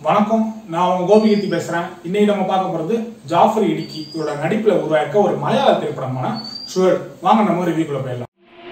வணக்கம் நான் உங்க கோபிகீர்த்தி பேசுறேன் இன்னைக்கு நம்ம பார்க்க போறது ஜாஃபர் இடுக்கி இவரோட நடிப்புல உருவாக்க ஒரு மலையாள திரைப்படமான ஷுவர் வாங்க நம்ம ரிவ்யூக்குள்ள போயிடலாம்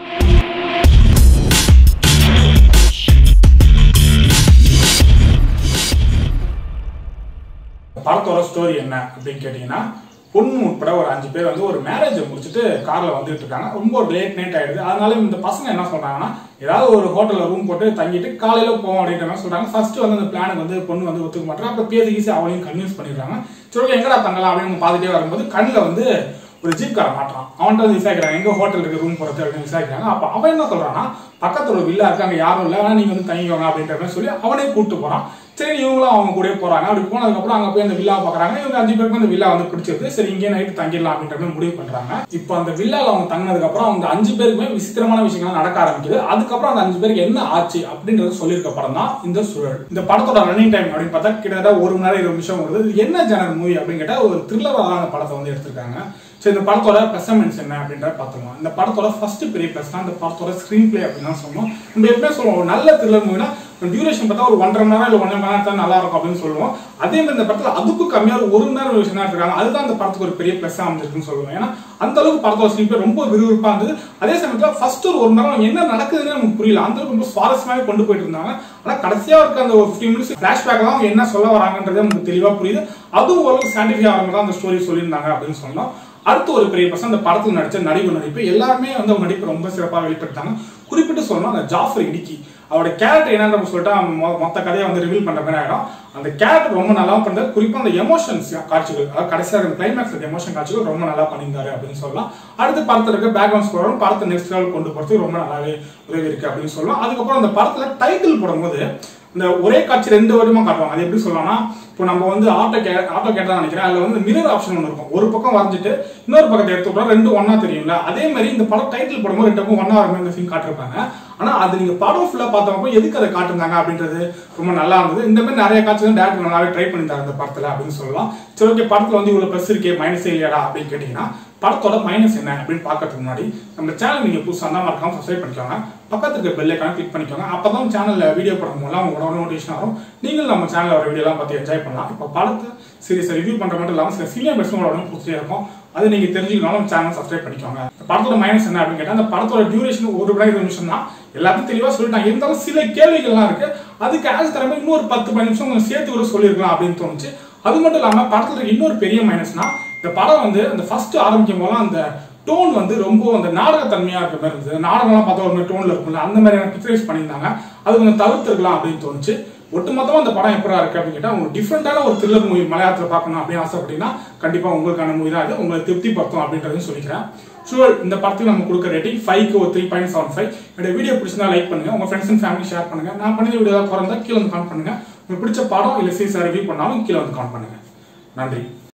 படத்தோட ஸ்டோரி என்ன அப்படின்னு கேட்டீங்கன்னா பொண்ணு உட்பட ஒரு அஞ்சு பேர் வந்து ஒரு மேரேஜை முடிச்சுட்டு கார்ல வந்துட்டு இருக்காங்க ரொம்ப ஒரு லேட் நைட் ஆயிடுது அதனால இந்த பசங்க என்ன சொல்றாங்கன்னா ஏதாவது ஒரு ஹோட்டல்ல ரூம் போட்டு தங்கிட்டு காலையில போவோம் அப்படின்ற மாதிரி சொல்றாங்க ஃபர்ஸ்ட் வந்து அந்த பிளானுக்கு வந்து பொண்ணு வந்து ஒத்துக்க மாட்டாங்க அப்ப பேசி ஈஸி அவளையும் கன்வின்ஸ் பண்ணிடுறாங்க சரி okay, எங்கடா தங்கலாம் அப்படின்னு அவங்க பார்த்துட்டே வரும்போது கண்ணில் வந்து ஒரு ஜீப் காரை மாட்டான் அவன்கிட்ட வந்து விசாரிக்கிறாங்க எங்க ஹோட்டல் இருக்கு ரூம் போறது அப்படின்னு விசாரிக்கிறாங்க அப்ப அவன் என்ன சொல்றான்னா பக்கத்துல ஒரு வில்லா இருக்கு அங்க யாரும் இல்லை ஆனா நீங்க வந்து தங்கிக்கோங்க அப்படின்ற மாதிரி சொல்லி அவனே கூப்பிட்டு போறான் சரி இவங்களும் அவங்க கூடயே போறாங்க அப்படி போனதுக்கு அப்புறம் அங்க போய் அந்த வில்லா பாக்குறாங்க இவங்க அஞ்சு பேருக்கு அந்த வில்லா வந்து பிடிச்சிருக்கு சரி இங்கே நைட்டு தங்கிடலாம் அப்படின்ற மாதிரி முடிவு பண்றாங்க இப்போ அந்த வில்லால அவங்க தங்கினதுக்கு அப்புறம் அவங்க அஞ்சு பேருக்குமே விசித்திரமான விஷயங்கள் நடக்க ஆரம்பிக்குது அதுக்கப்புறம் அந்த அஞ்சு பேருக்கு என்ன ஆச்சு அப்படின்றது சொல்லியிருக்க படம் தான் இந்த சுழல் இந்த படத்தோட ரன்னிங் டைம் அப்படின்னு பார்த்தா கிட்டத்தட்ட ஒரு மணி நேரம் இருபது நிமிஷம் வருது இது என்ன ஜெனர் மூவி அப்படின்னு கேட்டா ஒரு த்ரில்லராக தான் அந்த படத்தை வந்து எடுத்திருக்காங்க சரி இந்த படத்தோட பெர்சமென்ஸ் என்ன அப்படின்றத பார்த்துக்கலாம் இந்த படத்தோட ஃபர்ஸ்ட் பெரிய ப்ளஸ் தான் இந்த படத்தோட ஸ்க்ரீன் பிளே அப்படின்னு தான் சொல்லணும் நம்ம எப்பவுமே சொல்லுவோம் ஒரு நல்ல த்ரில்லர் மூவினா டியூரேஷன் பார்த்தா ஒரு ஒன்றரை மணி நேரம் இல்லை ஒன்றரை மணி நேரத்தில் நல்லா இருக்கும் அப்படின்னு சொல்லுவோம் அதே மாதிரி இந்த படத்தில் அதுக்கும் கம்மியாக ஒரு ஒரு மணி நேரம் விஷயம் தான் இருக்காங்க அதுதான் அந்த படத்துக்கு ஒரு பெரிய ப்ளஸ் அமைஞ்சிருக்குன்னு சொல்லுவேன் ஏன்னா அந்த அளவுக்கு படத்தோட ஸ்க்ரீன் பிளே ரொம்ப விறுவிறுப்பாக இருந்தது அதே சமயத்தில் ஃபர்ஸ்ட் ஒரு ஒரு மணி நேரம் என்ன நடக்குதுன்னு நமக்கு புரியல அந்த அளவுக்கு ரொம்ப சுவாரஸ்யமாகவே கொண்டு போயிட்டு இருந்தாங்க ஆனால் கடைசியாக இருக்க அந்த ஒரு ஃபிஃப்டி மினிட்ஸ் ஃபிளாஷ்பேக் தான் அவங்க என்ன சொல்ல வராங்கன்றது நமக்கு தெளிவாக புரியுது அதுவும் ஓரளவுக்கு சாண்டிஃபை ஆகிறவங்க தான் அந்த ஸ்டோரி சொல்லியிருந்தாங்க அப்படின்னு சொல்லலாம் அடுத்து ஒரு பெரிய பர்சன் அந்த படத்தில் நடிச்ச நடிப்பு நடிப்பு எல்லாருமே வந்து அவங்க நடிப்பு ரொம்ப சிறப்பாக வெளிப்படுத்தாங்க குறிப்பிட்டு சொல்லணும் அந்த ஜாஃபர் இடுக்கி அவரோட கேரக்டர் என்னன்னு நம்ம சொல்லிட்டு அவன் மொ- மொத்த கதையை வந்து ரிவீல் பண்ற மாதிரி ஆயிடும் அந்த கேரக்டர் ரொம்ப நல்லா பண்ணது குறிப்பா அந்த எமோஷன்ஸ் காட்சிகள் அதாவது கடைசியாக அந்த கிளைமேக்ஸ் இருக்க எமோஷன் காட்சிகள் ரொம்ப நல்லா பண்ணியிருந்தாரு அப்படின்னு சொல்லலாம் அடுத்து படத்துல இருக்க பேக்ரவுண்ட் ஸ்கோரும் படத்தை நெக்ஸ்ட் லெவல் கொண்டு போறதுக்கு ரொம்ப நல்லாவே உதவி இருக்கு அப்படின்னு சொல்லலாம் அதுக்கப்புறம் அந்த படத்துல டைட்டில் போடும்போது இந்த ஒரே காட்சி ரெண்டு வருடமா காட்டுவாங்க அது எப்படி சொல்லலாம்னா இப்போ நம்ம வந்து ஆட்டோ கே ஆட்டோ கேட்டா நினைக்கிறேன் அதுல வந்து மிரர் ஆப்ஷன் ஒன்று இருக்கும் ஒரு பக்கம் வரைஞ்சிட்டு இன்னொரு பக்கத்தை எடுத்து விட்டா ரெண்டு ஒண்ணா தெரியும்ல அதே மாதிரி இந்த படம் டைட்டில் போடும்போது ரெண்டு பக்கம் ஒண்ணா வர மாதிரி சீன் காட்டிருப்பாங்க ஆனா அது நீங்க படம் ஃபுல்லா பார்த்தப்போ எதுக்கு அதை காட்டுனாங்க அப்படின்றது ரொம்ப நல்லா இருந்தது இந்த மாதிரி நிறைய காட்சிகள் டேரக்டர் நல்லாவே ட்ரை பண்ணிட்டாங்க இந்த படத்துல அப்படின்னு சொல்லலாம் சரி ஓகே படத்துல வந்து இவ்வளவு ப்ளஸ் இருக்கே மைனஸ் இல்லையாடா அப்படின்னு கேட்டீங்கன்னா படத்தோட மைனஸ் என்ன அப்படின்னு பார்க்கறதுக்கு முன்னாடி நம்ம சேனல் நீங்க புதுசாக இருந்தால் மறக்காம சப்ஸ்கிரைப் பண்ணிக்கோங்க பக்கத்துல இருக்க பெல் ஐக்கான கிளிக் பண்ணிக்கோங்க அப்பதான் சேனல்ல வீடியோ போடும் போதெல்லாம் உங்களோட நோட்டிஃபிகேஷன் வரும் நீங்களும் நம்ம சேனல்ல வர வீடியோலாம் பார்த்து என்ஜாய் பண்ணலாம் இப்போ படத்தை சீரியஸை ரிவ்யூ பண்ற மட்டும் இல்லாமல் சில சீனியர் பெர்சனோட புதுசே இருக்கும் அது நீங்க தெரிஞ்சுக்கணும் சேனல் சப்ஸ்கிரைப் பண்ணிக்கோங்க இந்த படத்தோட மைனஸ் என்ன அப்படின்னு கேட்டா அந்த படத்தோட டியூரேஷன் ஒரு மணி இருபது நிமிஷம் தான் எல்லாத்தையும் தெளிவா சொல்லிட்டாங்க இருந்தாலும் சில கேள்விகள்லாம் இருக்கு அதுக்கு ஆன்சர் தரமே இன்னொரு பத்து பதினஞ்சு நிமிஷம் கொஞ்சம் சேர்த்து கூட சொல்லியிருக்கலாம் அப்படின்னு தோணுச்சு அது மட்டும் இல்லாம படத்துல இருக்க இன்னொரு பெரிய மைனஸ்னா இந்த படம் வந்து அந்த ஃபர்ஸ்ட் ஆரம்பிக்கும் போதெல்லாம் அந்த டோன் வந்து ரொம்ப அந்த நாடகத்தன்மையா இருக்க மாதிரி இருந்தது நாடகம்லாம் பார்த்தா ஒரு மாதிரி டோன்ல இருக்கும்ல அந்த மாதிரியான பிக்சரைஸ் பண்ணியிருந்தாங்க அது கொஞ்சம் தவிர்த்துருக்கலாம் அப்படின்னு தோணுச்சு ஒட்டுமொத்தமா அந்த படம் எப்படா இருக்கு அப்படின்னு கேட்டா உங்களுக்கு டிஃப்ரெண்டான ஒரு த்ரில்லர் மூவி மலையாளத்துல பார்க்கணும் அப்படின்னு ஆசைப்பட்டீங்கன்னா கண்டிப்பா உங்களுக்கான மூவி தான் இது உங்களை திருப்தி படுத்தும் அப்படின்றதையும் சொல்லிக்கிறேன் ஷுவர் இந்த படத்துக்கு நம்ம கொடுக்க ரேட்டிங் ஃபைவ்க்கு ஒரு த்ரீ பாயிண்ட் செவன் ஃபைவ் என்னோட வீடியோ பிடிச்சிருந்தா லைக் பண்ணுங்க உங்க ஃப்ரெண்ட்ஸ் அண்ட் ஃபேமிலி ஷேர் பண்ணுங்க நான் பண்ணி வீடியோ குறைந்தா கீழே வந்து கான் பண்ணுங்க உங்களுக்கு பிடிச்ச படம் இல்லை சீரிஸ் ரிவ்யூ பண்ணாலும் கீழே வந்து கான் பண்ணுங்க நன்றி